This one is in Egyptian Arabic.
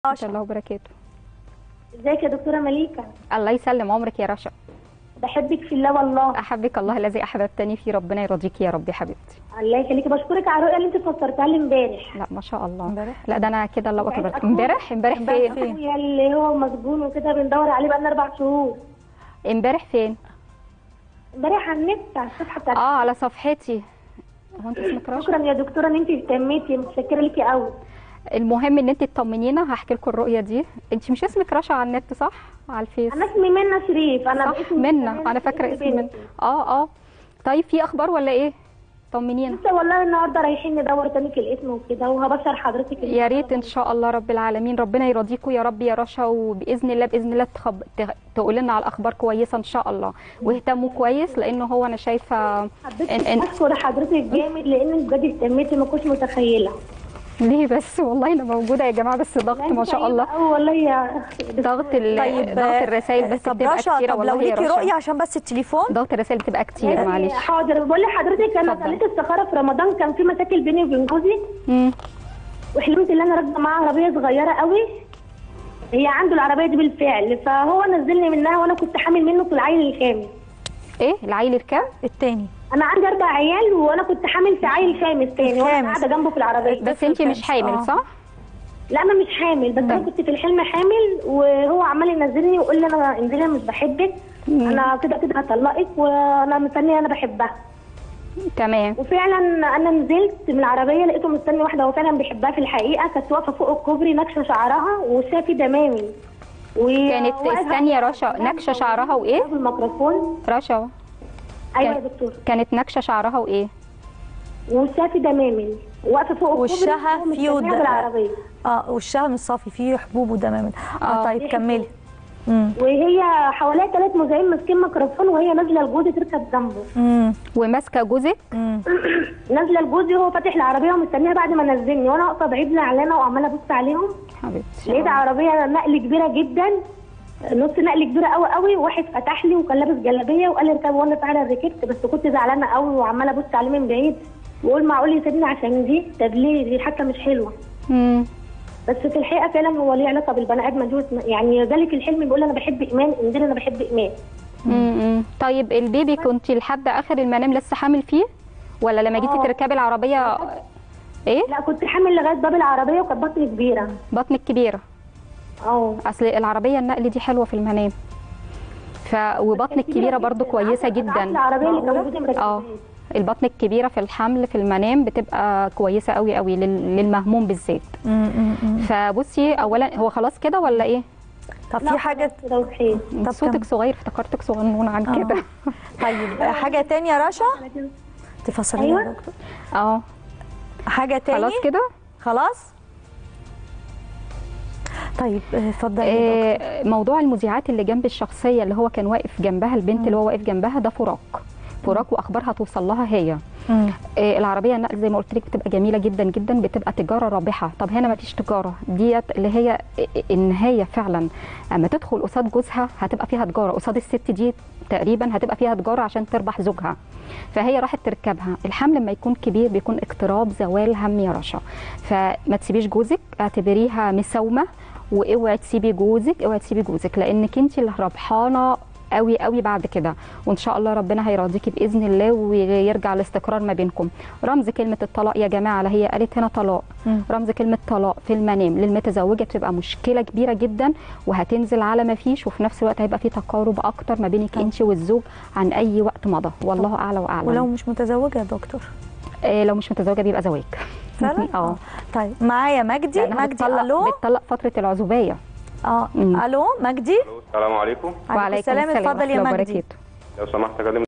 ورحمه الله وبركاته ازيك يا دكتوره مليكه الله يسلم عمرك يا رشا بحبك في الله والله احبك الله الذي احببتني فيه ربنا يرضيك يا رب يا حبيبتي الله يخليكي بشكرك على الرؤيه اللي انت فسرتها لي امبارح لا ما شاء الله امبارح؟ لا ده انا كده الله اكبر أخويا- امبارح امبارح فين فين؟ اخويا اللي هو مسجون وكده بندور عليه بقالنا اربع شهور امبارح فين امبارح على النت على الصفحه بتاعتك اه على صفحتي هو انت اسمك رشا شكرا يا دكتوره ان انت اهتميتي متشكره ليكي قوي المهم ان انت تطمنينا هحكي لكم الرؤيه دي انت مش اسمك رشا على النت صح على الفيس انا اسمي منى شريف انا صح باسم منا انا فاكره اسمي من اه اه طيب في اخبار ولا ايه طمنينا لسه والله النهارده رايحين ندور تاني في الاسم وكده وهبشر حضرتك يا ريت ان شاء الله رب العالمين ربنا يرضيكم يا رب يا رشا وباذن الله باذن الله تخب... تقول لنا على اخبار كويسه ان شاء الله واهتموا كويس لانه هو انا شايفه حبيت إن- إن- اشكر حضرتك جامد لان بجد اهتميتي ما كنتش متخيله ليه بس والله انا موجوده يا جماعه بس ضغط ما شاء الله اه والله يا ضغط ال... طيب ضغط الرسائل بس طب بتبقى رشا كتيره طب والله لو يا ليكي رشا رؤيه عشان بس التليفون ضغط الرسائل بتبقى كتير معلش حاضر بقول لحضرتك انا اتفضل. صليت استخاره في رمضان كان في مشاكل بيني وبين جوزي مم. وحلمت ان انا راكبه معاه عربيه صغيره قوي هي عنده العربيه دي بالفعل فهو نزلني منها وانا كنت حامل منه في العيل الخامس ايه العيل الكام التاني انا عندي اربع عيال وانا كنت حامل في عيل خامس تاني وانا الخامس. قاعده جنبه في العربيه بس انت مش الخامس، حامل آه. صح لا انا مش حامل بس انا طيب. كنت في الحلم حامل وهو عمال ينزلني ويقول لي انا انزلي أنا مش بحبك انا كده كده هطلقك وانا مستنيه انا بحبها تمام وفعلا انا نزلت من العربيه لقيته مستني واحده هو فعلا بيحبها في الحقيقه كانت واقفه فوق الكوبري نكشه شعرها وشها في دمامي و... كانت وواقفة استني يا رشا نكشه شعرها وايه بالميكروفون رشا ايوه يا كان- دكتور كانت نكشه شعرها وايه وشها في دمامي واقفه فوق الكوبري وشها وهو فيه مستنيها ود- بالعربيه اه وشها مش صافي فيه حبوب ودمامل اه آه. طيب كملي امم وهي حواليها ثلاث مذيعين ماسكين ميكروفون وهي نازله لجوزي تركب جنبه امم وماسكه جوزك امم نازله لجوزي وهو فاتح العربيه ومستنيها بعد ما نزلني وانا واقفه بعيد زعلانه وعماله ابص عليهم حبيبتي لقيت عربيه نقل كبيره جدا نص نقل كبيره قوي قوي واحد فتح لي وكان لابس جلابيه وقال لي اركب وانا فعلا ركبت بس كنت زعلانه قوي وعماله ابص عليه من بعيد واقول معقول يسيبني عشان دي طب ليه دي حتى مش حلوه مم. بس في الحقيقه فعلا هو ليه علاقه بالبني ادم دي واسم- يعني ذلك الحلم بيقول انا بحب ايمان انزل انا بحب ايمان مم. طيب البيبي كنت لحد اخر المنام لسه حامل فيه ولا لما جيتي آه. تركبي العربيه ايه لا كنت حامل لغايه باب العربيه وكانت بطني كبيره بطنك كبيره اه اصل العربيه النقل دي حلوه في المنام ف وبطنك كبيره برضو كويسه جدا العربيه اللي كان جوزي اه مركبها البطن الكبيره في الحمل في المنام بتبقى كويسه قوي قوي لل- للمهموم بالذات امم فبصي اولا هو خلاص كده ولا ايه طب في حاجه كده وخير طب صوتك كم- صغير افتكرتك صغنون عن آه. كده طيب حاجه تانية يا رشا تفسري أيوة. يا دكتور اه حاجه تاني خلاص كده خلاص طيب آه، اتفضلي يا دكتور. آه، موضوع المذيعات اللي جنب الشخصيه اللي هو كان واقف جنبها البنت اللي هو واقف جنبها ده فراق فراق واخبارها توصل لها هي مم. آه، العربيه النقل زي ما قلت لك بتبقى جميله جدا جدا بتبقى تجاره رابحه طب هنا ما فيش تجاره ديت اللي هي ان هي فعلا اما تدخل قصاد جوزها هتبقى فيها تجاره قصاد الست دي تقريبا هتبقى فيها تجاره عشان تربح زوجها فهي راحت تركبها الحمل لما يكون كبير بيكون اقتراب زوال هم يا رشا فما تسيبيش جوزك اعتبريها مساومه واوعي تسيبي جوزك اوعي تسيبي جوزك لانك انت اللي ربحانه قوي قوي بعد كده وان شاء الله ربنا هيرضيكي باذن الله ويرجع الاستقرار ما بينكم رمز كلمه الطلاق يا جماعه لا هي قالت هنا طلاق مم. رمز كلمه طلاق في المنام للمتزوجه بتبقى مشكله كبيره جدا وهتنزل على ما فيش وفي نفس الوقت هيبقى في تقارب اكتر ما بينك انت والزوج عن اي وقت مضى والله اعلى واعلم ولو مش متزوجه يا دكتور آه لو مش متزوجه بيبقى زواج فعلا اه طيب معايا مجدي لأنها مجدي بتطلق الو بتطلق فتره العزوبيه اه مم. الو مجدي السلام عليكم عليكم السلام اتفضل يا ورحمة الله مجدي وبركاته. لو سمحت اكلم